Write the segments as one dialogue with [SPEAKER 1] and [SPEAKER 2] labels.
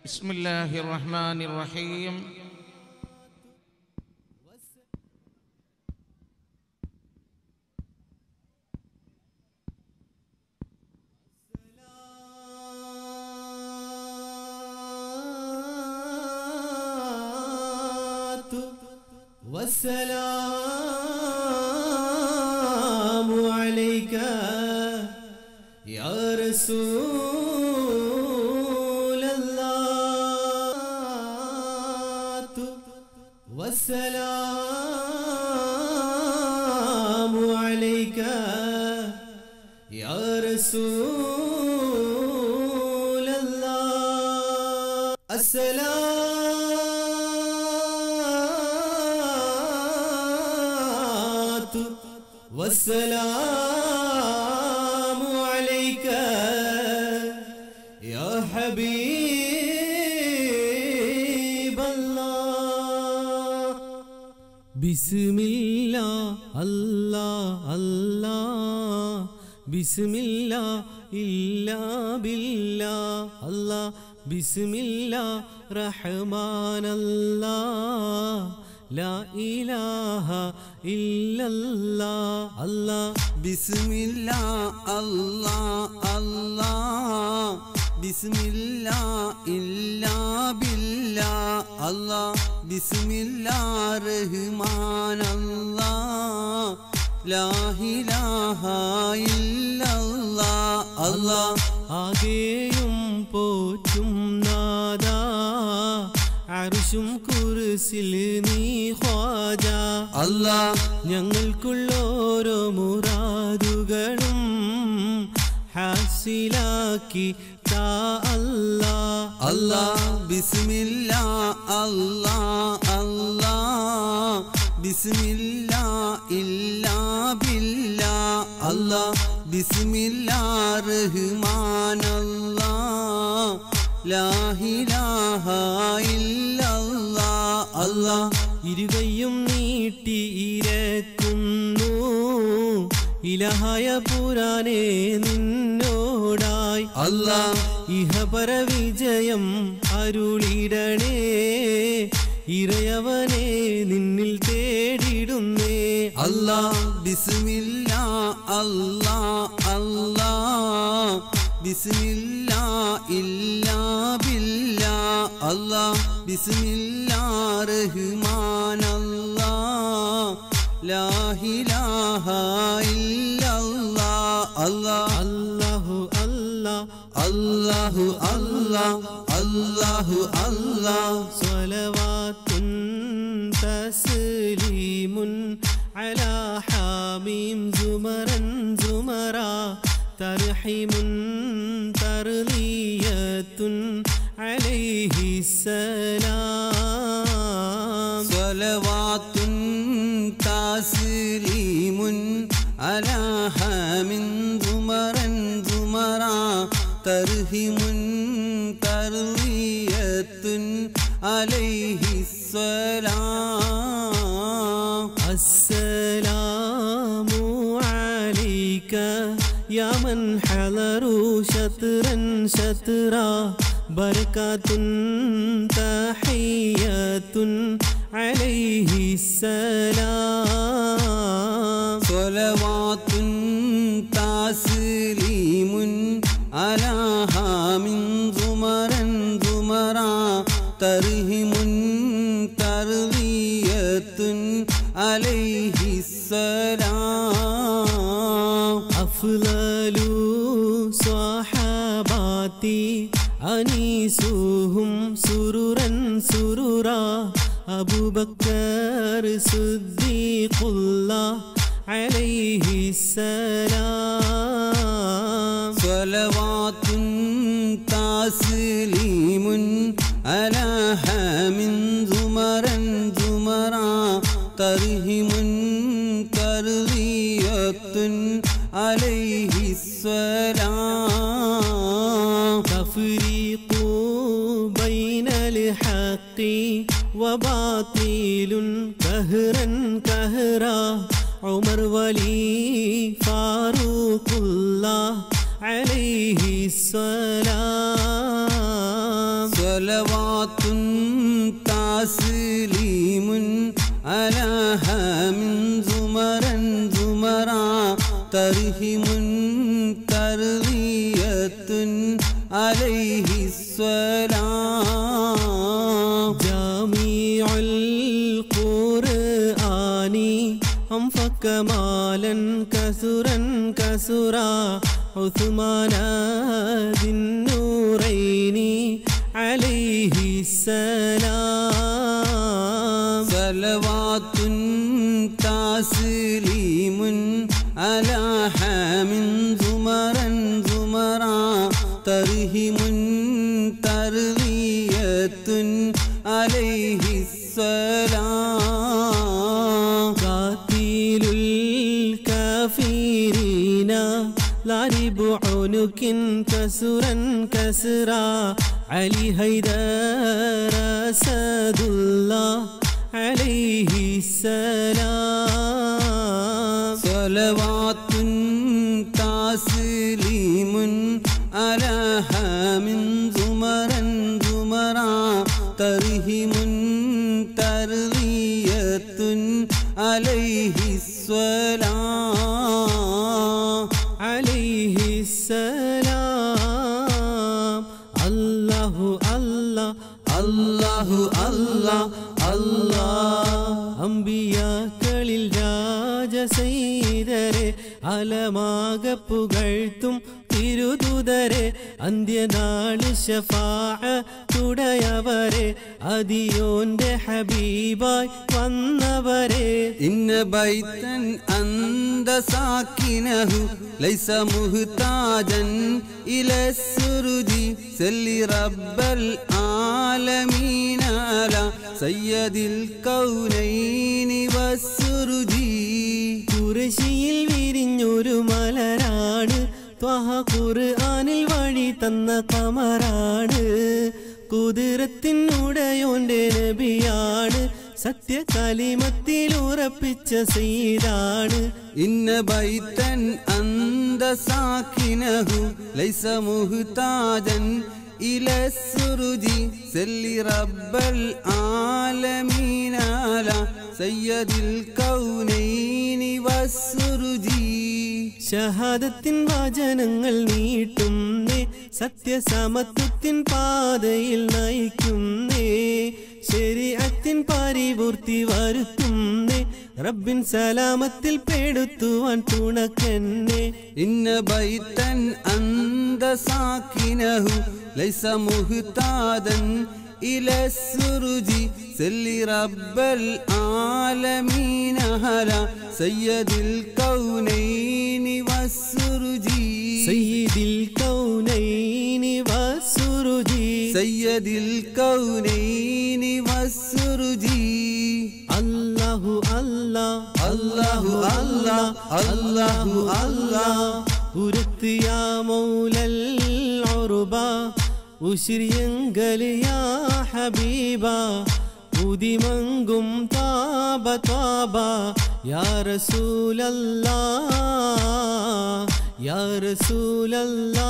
[SPEAKER 1] بسم الله الرحمن الرحيم
[SPEAKER 2] والسلام عليك يا رسول الله والسلام عليك يا رسول الله الصلاة والسلام عليك يا حبيب الله بسم الله الله الله بسم الله إلا بالله الله بسم الله رحمن الله لا إله إلا الله الله
[SPEAKER 3] بسم الله الله الله بسم الله إلا بالله الله بسم الله رحمن الله لا إله إلا الله الله
[SPEAKER 2] ആകെയും പോറ്റും നാദ അർഷും കുരിശിൽ നീ ഖ്വാജ
[SPEAKER 3] الله
[SPEAKER 2] ഞങ്ങൾക്കുള്ളോരോ മുറാദുകളും ഹാസിലാക്കി താ അല്ലാ
[SPEAKER 3] الله بسم الله الله الله بسم الله إلا بالله الله بسم الله رحمن الله لا إله إلا الله الله
[SPEAKER 2] ഇരുകയും നീട്ടി ഇരക്കുന്നു ഇലഹായ പുരാനെ നിന്നോടായി
[SPEAKER 3] الله
[SPEAKER 2] ഇഹപര വിജയം അരുളിടണേ ഇറയവനെ നിന്നിൽ തേടിടുന്നേ
[SPEAKER 3] الله بسم الله الله الله بسم الله إلا بالله الله بسم الله رحمن الله لا إله إلا الله الله
[SPEAKER 2] അല്ലാഹു അല്ലാ
[SPEAKER 3] الله الله الله الله
[SPEAKER 2] صلوات تسليم على حاميم زمرا زمرا ترحم ترضية عليه السلام
[SPEAKER 3] صلوات تسليم على حام زمرا زمرا ترهم تروية عليه السلام
[SPEAKER 2] السلام عليك يا من حضروا شطرا شطرا بركات تحيات عليه السلام
[SPEAKER 3] صلوات تسليم على هام زمرا زمرا ترهم تروية عليه السلام
[SPEAKER 2] أفضل صحاباتي أنيسهم سرورا سرورا أبو بكر صديق الله عليه السلام
[SPEAKER 3] صلوات تسليم على هام زمرا زمرا ترهم ترضية عليه السلام
[SPEAKER 2] تفريق بين الحق وباطل كهرا كهرا عمر ولي فاروق الله عليه السلام
[SPEAKER 3] صلوات تسليم على هام زمرا زمرا ترهم ترضية عليه السلام
[SPEAKER 2] جامع القرآن أنفك مالا كثرا كثرا عثمان ذي النورين عليه السلام
[SPEAKER 3] صلوات تسليم على حام زمرا زمرا ترهم ترضية عليه السلام
[SPEAKER 2] قاتل الكافرين لعرب عنك كسرا كسرا علي هيدر أسد الله عليه السلام
[SPEAKER 3] صلوات تسليم على هام زمرا زمرا ترهم ترضية عليه السلام
[SPEAKER 2] عليه السلام الله الله
[SPEAKER 3] الله الله الله
[SPEAKER 2] അമ്പിയാക്കളിൽ രാജസൈതരെ അലമാക പുകഴ്ത്തും തിരുതുതരെ അന്ത്യനാള് ഷഫാ തുടയവരെ അതിയോന്റെ ഹബീബായി വന്നവരെ
[SPEAKER 3] إن بيتا أنت ساكنه ليس محتاجا إلى السرد سل رب العالمين على سيد الكونين والسرد
[SPEAKER 2] കുറശിയിൽ വിരിഞ്ഞൊരു മലരാണ് ത്വഹ ഖുർആനിൽ വഴി തന്ന കമറാണ് കുതിരത്തിനുടയോന്റെ നബിയാണ് സത്യകലിമത്തിൽ ഉറപ്പിച്ച സീതാണ്
[SPEAKER 3] إن بيتا أنت ساكنه ليس محتاجا إلى السرج سل رب العالمين على سيد الكونين والسرج
[SPEAKER 2] ഷഹാദത്തിൻ വചനങ്ങൾ നീട്ടുന്നേ സത്യസമത്വത്തിൻ പാതയിൽ നയിക്കുന്നേ ശരീരത്തിൻ പരിപൂർത്തി വരുത്തുന്നേ റബ്ബിൻ സലാമത്തിൽ പെടുത്തുവാൻ തുണക്കന്നെ
[SPEAKER 3] إن بيتا أنت ساكنه ليس مهتادا إلى السرج سل رب العالمين هلا سيد الكونين والسرج
[SPEAKER 2] സയ്യിദിൽ കൗനൈനി വസുരുജി
[SPEAKER 3] سيد الكونين والسرج
[SPEAKER 2] അല്ലാഹു അല്ലാ
[SPEAKER 3] അല്ലാഹു അല്ലാ, അല്ലാഹു അല്ലാ.
[SPEAKER 2] ഉരുത്ത് യാ മൗലൽ ഉറുബ ഉശ്രിയങ്കൽ യാ ഹബീബ ഉദിമങ്കും താബ താബ യാ റസൂലല്ലാ യാ റസൂലല്ലാ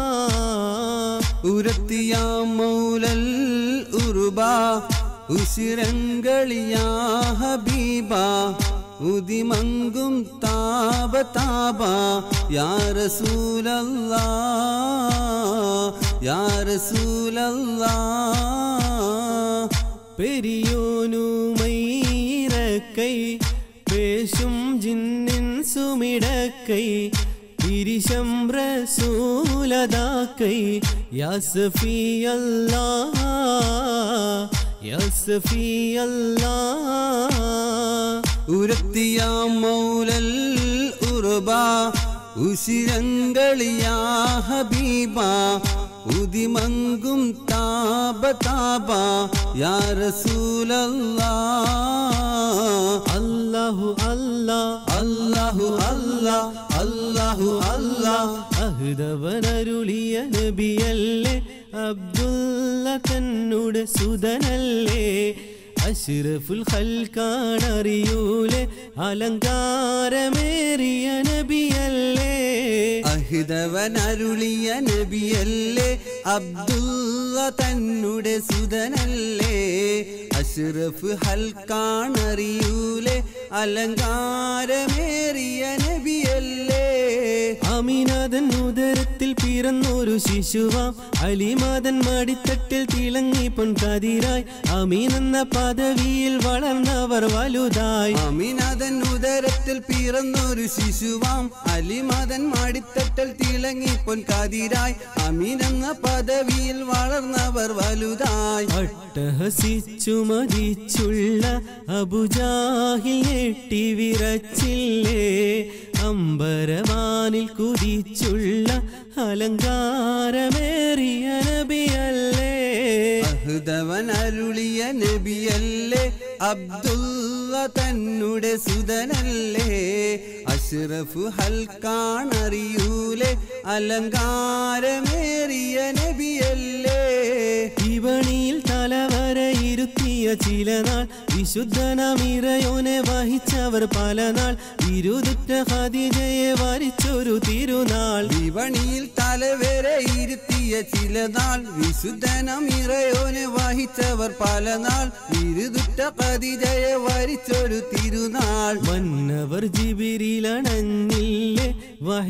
[SPEAKER 3] ഉരത്തിയ മൗലൽ ഉറുബ ഉശിരങ്കളിയാ ഹബീബ ഉദിമങ്കും താപ താപ യാ റസൂലല്ലാ യാ റസൂലല്ലാ
[SPEAKER 2] പെരിയോനുമൈരക്കൈ പേശും ജിന്നിൻ സുമിടക്കൈ തിരിശം റസൂലതാക്കൈ യസ്ഫി അല്ലാ യസ്ഫി അല്ലാ
[SPEAKER 3] ഉരത്തിയ മൗലൽ ഉറുബ ഉശിരങ്കളിയാ ഹബീബ ഉദിമങ്കും താപ താപ യാ റസൂലല്ലാ
[SPEAKER 2] അല്ലാഹു അല്ലാ
[SPEAKER 3] അല്ലാഹു അല്ലാ അല്ലാഹു അല്ലാ
[SPEAKER 2] അഹ്ദവനരുളിയ നബിയല്ലേ അബ്ദുള്ള തന്നോട് സുതനല്ലേ അഷ്റഫുൽ ഖൽക്കാണറിയൂലെ അലങ്കാരമേറിയ നബിയല്ലേ
[SPEAKER 3] അഹിതവനരുളിയ നബിയല്ലേ അബ്ദുള്ള തന്നെ സുതനല്ലേ അഷ്റഫ് ഹൽക്കാണറിയൂലെ അലങ്കാരമേറിയ നബിയല്ലേ
[SPEAKER 2] അമീനാഥൻ ഉദരത്തിൽ പിറന്നൊരു ശിശുവാം അലിമാതൻ മടിത്തട്ടിൽ തിളങ്ങി പൊൻകതിരായി അമീൻ എന്ന പദവിയിൽ വളർന്നവർ വലുതായി
[SPEAKER 3] അമിനാഥൻ ഉദരത്തിൽ പിറന്നൊരു ശിശുവാം അലിമതൻ മാടിത്തട്ടൽ തിളങ്ങി പൊൻകാതിരായി അമീൻ എന്ന പദവിയിൽ വളർന്നവർ വലുതായി
[SPEAKER 2] അട്ടഹസിച്ചു മതിച്ചുള്ള അബുജാഹിൽ ഞെട്ടി വിറച്ചില്ലേ അമ്പരവാനിൽ കുതിച്ചുള്ള അലങ്കാരമേറിയ നബിയല്ലേ
[SPEAKER 3] അഹുദവൻ അരുളിയ നബിയല്ലേ അബ്ദുള്ള തന്നെ സുതനല്ലേ അഷ്റഫ് ഹൽക്കാണറിയൂലെ അലങ്കാരമേറിയ നബിയല്ലേ
[SPEAKER 2] ഇവണിയിൽ തലവര ഇരുത്തിയ ചില നാൾ വിശുദ്ധനമിറയോനെ വഹിച്ചവർ പല നാൾ ഇരുതുറ്റ ഹതിജയെ വരിച്ചൊരു തിരുനാൾ
[SPEAKER 3] വിപണിയിൽ തലവരെ ഇരുത്തിയ ചില നാൾ വിശുദ്ധനമിറയോനെ വഹിച്ചവർ പല നാൾ ഇരുതുറ്റ കതിജയെ വരിച്ചൊരു തിരുനാൾ
[SPEAKER 2] മന്നവർ ജിബിരിലണഞ്ഞില്ലേ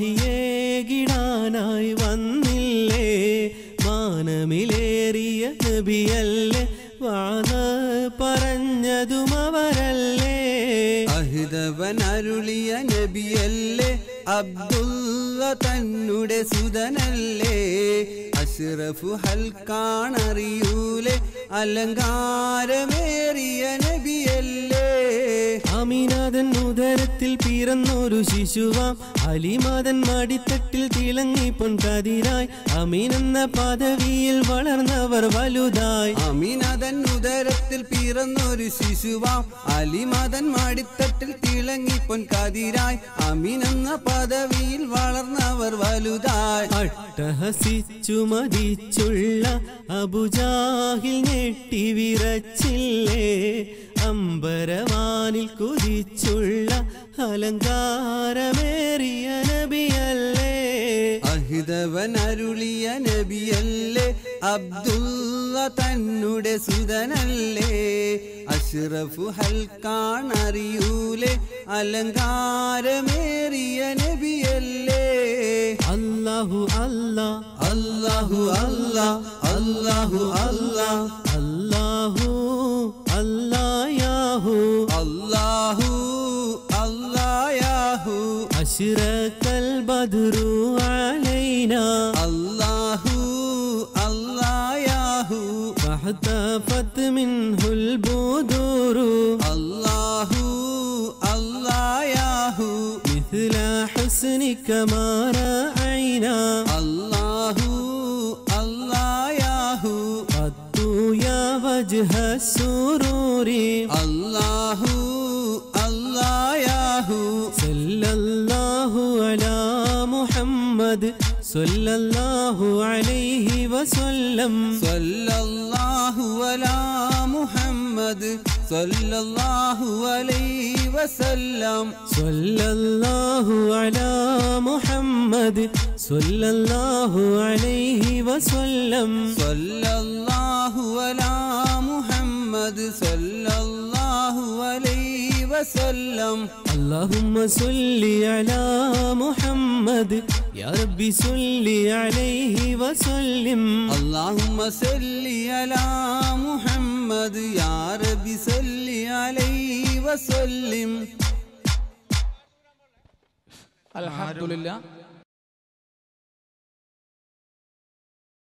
[SPEAKER 2] വഹിയേകിടാനായി വന്നില്ലേ മാനമിലേറിയ നബിയല്ലേ വാന പറഞ്ഞതും അവരല്ലേ
[SPEAKER 3] അഹിതവൻ അരുളിയ നബിയല്ലേ അബ്ദുള്ള തന്നെ സുതനല്ലേ അഷ്റഫു ഹൽക്കാണറിയൂലെ അലങ്കാരമേറിയ നബിയല്ലേ
[SPEAKER 2] അമീനാഥൻ ഉദരത്തിൽ പിറന്നൊരു ശിശുവാം അലിമാതൻ മടിത്തട്ടിൽ തിളങ്ങി പൊൻകതിരായി അമീൻ എന്ന പദവിയിൽ വളർന്നവർ വലുതായി
[SPEAKER 3] അമിനതൻ ഉദരത്തിൽ പിറന്നൊരു ശിശുവാം അലിമതൻ മാടിത്തട്ടിൽ തിളങ്ങി പൊൻകതിരായി അമിനെന്ന പദവിയിൽ വളർന്നവർ വലുതായി
[SPEAKER 2] അട്ടഹസിച്ചു മതിച്ചുള്ള അബുജാഹിൽ ഞെട്ടി വിറച്ചില്ലേ അമ്പരവാനിൽ കുതിച്ചുള്ള അലങ്കാരമേറിയ നബിയല്ലേ
[SPEAKER 3] അഹിതവൻ അരുളിയ നബിയല്ലേ അബ്ദുള്ള തന്നെ സുതനല്ലേ അഷ്റഫു ഹൽക്കാണറിയൂലെ അലങ്കാരമേറിയ നബിയല്ലേ
[SPEAKER 2] അല്ലാഹു അല്ലാ
[SPEAKER 3] അല്ലാഹു അല്ലാ അല്ലാഹു അല്ലാ
[SPEAKER 2] അല്ലാഹു അല്ലായാഹു
[SPEAKER 3] അല്ലാഹു അല്ലായാഹു
[SPEAKER 2] അഷ്റഖൽ ബദ്രു അലൈനാ
[SPEAKER 3] അല്ലാഹു അല്ലായാഹു
[SPEAKER 2] فاحتفت منه البدور
[SPEAKER 3] അല്ലാഹു അല്ലായാഹു
[SPEAKER 2] مثل حسنك ما رأينا
[SPEAKER 3] അല്ലാഹു അല്ലായാഹു
[SPEAKER 2] قد يا وجه السرور
[SPEAKER 3] അല്ലാഹു അല്ലായാഹു
[SPEAKER 2] صلى الله على محمد صلى الله عليه وسلم
[SPEAKER 3] സല്ലല്ലാഹു അലാ മുഹമ്മദ് സല്ലല്ലാഹു അലൈഹി വസല്ലം
[SPEAKER 2] صلى الله على محمد صلى الله عليه وسلم
[SPEAKER 3] സല്ലല്ലാഹു അലാ മുഹമ്മദ് സല്ലല്ലാഹു അലൈഹി വസല്ലം
[SPEAKER 2] اللهم صل على محمد يا ربي صل عليه وسلم
[SPEAKER 3] اللهم صل على محمد يا رب صل عليه وسلم
[SPEAKER 4] അൽഹംദുലില്ലാ